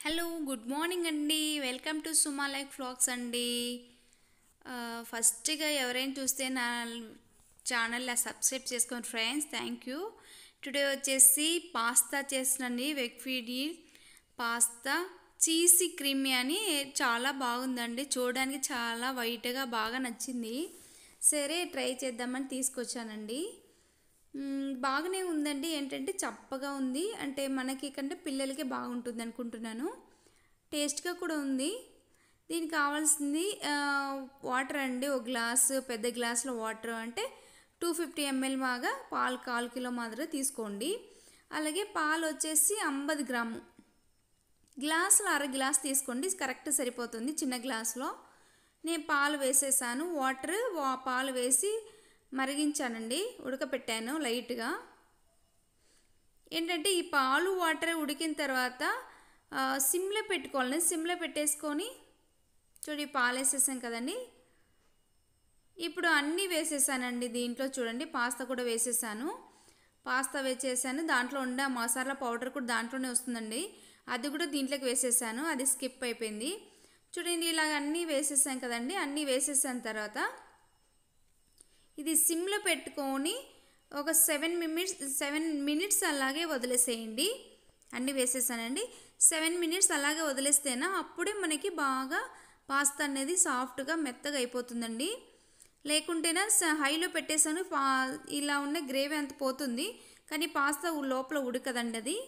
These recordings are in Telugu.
హలో గుడ్ మార్నింగ్ అండి welcome to Suma like flags అండి ఆ, ఫస్ట్గా ఎవరైనా చూస్తే నా ఛానల్ సబ్స్క్రైబ్ చేసుకోండి ఫ్రెండ్స్ థ్యాంక్ యూ టుడే వచ్చేసి పాస్తా చేసినండి వెగ్ ఫీడి పాస్తా చీసీ క్రీమీ అని చాలా బాగుందండి చూడడానికి చాలా వైట్గా బాగా నచ్చింది సరే ట్రై చేద్దామని తీసుకొచ్చానండి మ్మ్, బాగానే ఉందండి ఏంటంటే చప్పగా ఉంది అంటే మనకి కంటే పిల్లలకి బాగుంటుంది అనుకుంటున్నాను టేస్ట్గా కూడా ఉంది దీనికి కావాల్సింది ఆ, వాటర్ అండి ఒక గ్లాసు పెద్ద గ్లాసులో వాటర్ అంటే టూ ఫిఫ్టీ ఎంఎల్ బాగా పాలు కాలు కిలో మాదిరి తీసుకోండి అలాగే పాలు వచ్చేసి అంబది గ్రాము గ్లాసులో అర గ్లాస్ తీసుకోండి కరెక్ట్ సరిపోతుంది చిన్న గ్లాసులో నేను పాలు వేసేసాను వాటర్ వా- పాలు వేసి మరిగించానండి ఉడకపెట్టాను లైట్గా ఏంటంటే ఈ పాలు వాటర్ ఉడికిన తర్వాత ఆ, సిమ్లో పెట్టుకోవాలని సిమ్లో పెట్టేసుకొని చూడు ఈ పాలు వేసేసాం కదండి ఇప్పుడు అన్నీ వేసేసానండి దీంట్లో చూడండి పాస్తా కూడా వేసేసాను పాస్తా వేసేసాను దాంట్లో ఉండే ఆ మసాలా పౌడర్ కూడా దాంట్లోనే వస్తుందండి అది కూడా దీంట్లోకి వేసేసాను అది స్కిప్ అయిపోయింది చూడండి ఇలాగ అన్నీ వేసేసాం కదండి అన్నీ వేసేసాను తర్వాత ఇది సిమ్లో పెట్టుకొని ఒక సెవెన్ మినిట్స్ సెవెన్ మినిట్స్ అలాగే వదిలేసేయండి అన్నీ వేసేసానండి సెవెన్ మినిట్స్ అలాగే వదిలేస్తేనా అప్పుడే మనకి బాగా పాస్తా అనేది సాఫ్ట్గా మెత్తగా అయిపోతుందండి లేకుంటేనా స- హైలో పెట్టేసాను పా ఇలా ఉన్న గ్రేవీ అంత పోతుంది కానీ పాస్తా ఉ- లోపల ఉడకదండి అది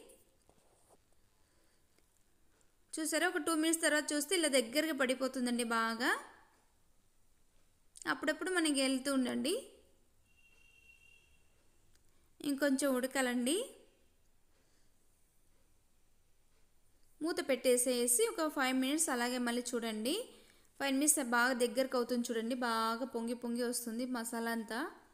చూసారా ఒక టూ మినిట్స్ తర్వాత చూస్తే ఇలా దగ్గరగా పడిపోతుందండి బాగా అప్పుడప్పుడు మనకి వెళ్తూ ఉండండి ఇంకొంచెం ఉడకాలండి మూత పెట్టేసేసి ఒక ఫైవ్ మినిట్స్ అలాగే మళ్ళీ చూడండి ఫైవ్ మినిట్స్ బాగా దగ్గరకు అవుతుంది చూడండి బాగా పొంగి పొంగి వస్తుంది మసాలా అంతా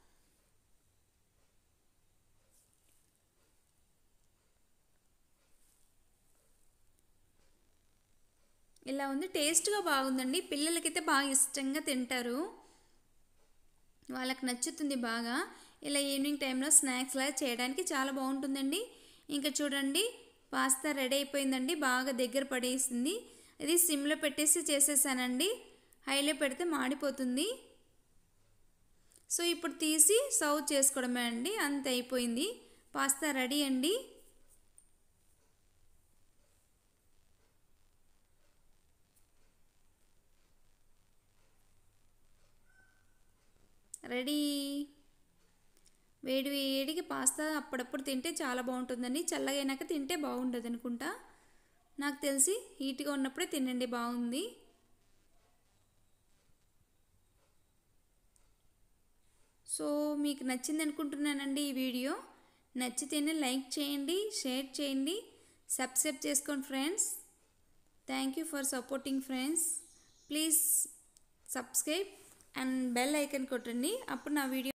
ఇలా ఉంది టేస్ట్గా బాగుందండి పిల్లలకైతే బాగా ఇష్టంగా తింటారు వాళ్ళకి నచ్చుతుంది బాగా ఇలా ఈవినింగ్ టైంలో స్నాక్స్ లాగా చేయడానికి చాలా బాగుంటుందండి ఇంకా చూడండి పాస్తా రెడీ అయిపోయిందండి బాగా దగ్గర పడేసింది ఇది సిమ్లో పెట్టేసి చేసేసానండి హైలో పెడితే మాడిపోతుంది సో ఇప్పుడు తీసి సర్వ్ చేసుకోవడమే అండి అంత అయిపోయింది పాస్తా రెడీ అండి రెడీ వేడి వేడికి పాస్తా అప్పుడప్పుడు తింటే చాలా బాగుంటుందండి చల్లగా అయినాక తింటే బాగుండదు అనుకుంటా నాకు తెలిసి హీట్గా ఉన్నప్పుడే తినండి బాగుంది సో మీకు నచ్చింది అనుకుంటున్నానండి ఈ వీడియో నచ్చితేనే లైక్ చేయండి షేర్ చేయండి సబ్స్క్రైబ్ చేసుకోండి friends thank you for supporting friends please subscribe and bell icon కొట్టండి అప్పుడు నా వీడియో